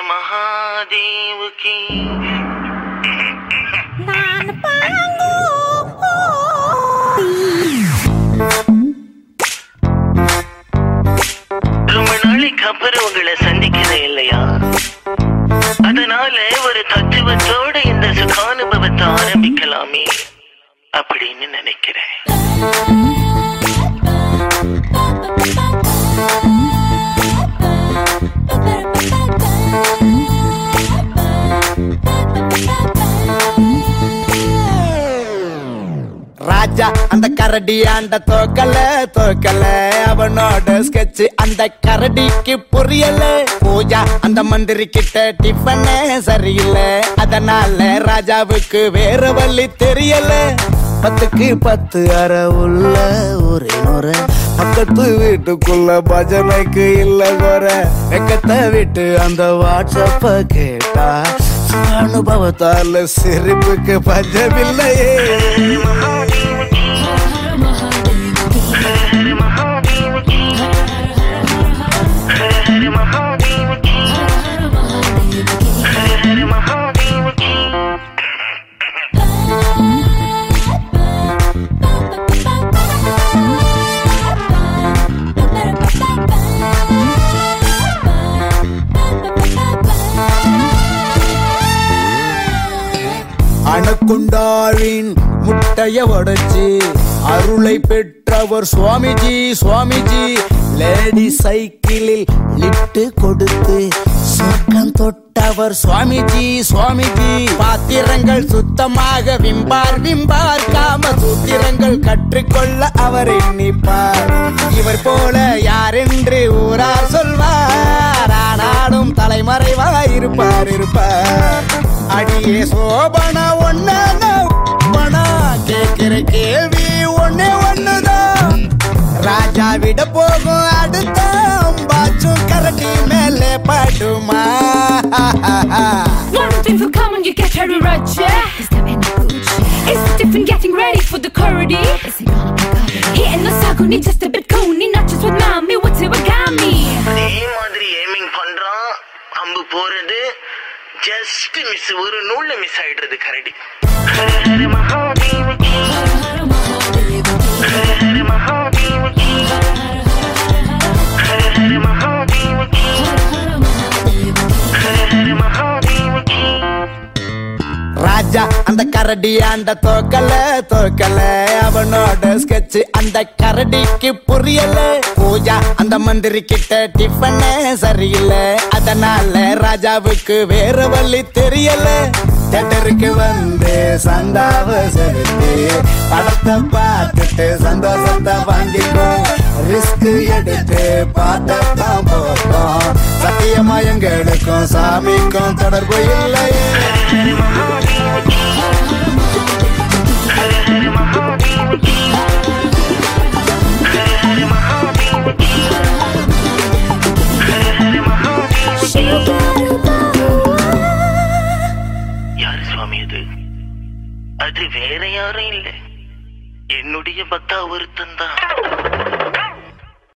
महादेव की ரொம்ப நாளைக்கு அப்புறம் உங்களை சந்திக்கிறே இல்லையா அதனால ஒரு தத்துவத்தோட இந்த சுகானுபவத்தை ஆரம்பிக்கலாமே அப்படின்னு நினைக்கிறேன் ராஜா அந்த கரடி ஆண்ட தோக்கல தோக்கல அவனோட ஸ்கெட்ச் அந்த கரடிக்கு புரியல பூஜா அந்த மந்திரி கிட்ட டிஃபனே சரியில்லை அதனால ராஜாவுக்கு வேற வழி தெரியல பத்துக்கு பத்து அரை உள்ள ஒரே முறை பக்கத்து வீட்டுக்குள்ள பஜனைக்கு இல்ல குறை வெக்கத்தை விட்டு அந்த வாட்ஸ்அப்ப கேட்டா அனுபவத்தால சிரிப்புக்கு பஞ்சமில்லையே அணுக்குண்டாவின் முட்டைய உடைச்சு அருளை பெற்றவர் சுவாமிஜி சுவாமிஜி லேடி சைக்கிளில் லிப்ட் கொடுத்து சொர்க்கம் தொட்டவர் சுவாமிஜி சுவாமிஜி பாத்திரங்கள் சுத்தமாக விம்பார் விம்பார் காம சூத்திரங்கள் கற்றுக்கொள்ள அவர் எண்ணிப்பார் இவர் போல யாரென்று ஊரார் சொல்வார் ஆனாலும் தலைமறைவாய் இருப்பார் இருப்பார் அடியே சோபன ஒன்னா கேட்கிற கேள்வி ஒன்னே ஒண்ணுதான் ராஜா விட போகும் அடுத்த அம்பாச்சும் கரடி மேலே படுமா One thing for common, you get Harry Roger. Is there any Gucci? It's different getting ready for the corridor. Is it gonna be good? Hitting the circle, need just a bit coney, not just with mommy, what's it with me? அதே மாதிரி aiming பண்றான் அம்பு போறது just miss ஒரு நூல்ல miss ஆயிடுறது கரடி ஹர ஹர மகாதேவ கி. ஹர ஹர மகாதேவ கி. ஹர ஹர மகாதேவ கி. ஹர ஹர மகாதேவ கி. ராஜா அந்த கரடி ஆண்ட தோக்கல தோக்கல அவனோட ஸ்கெட்ச் அந்த கரடிக்கு புரியல பூஜா அந்த மந்திரி கிட்ட டிஃபனே சரியில்லை அதனால ராஜாவுக்கு வேற வழி தெரியல தேட்டருக்கு வந்து சந்தாவ செலுத்தி படத்தை பார்த்துட்டு சந்தோஷத்தை வாங்கிக்கோ ரிஸ்க் எடுத்து பார்த்ததான் போட்டோம் சத்தியமா எங்களுக்கும் சாமிக்கும் தொடர்பு இல்லையே யாரு சுவாமி அது அது வேற யாரும் இல்லை என்னுடைய பக்தா ஒருத்தன் தான்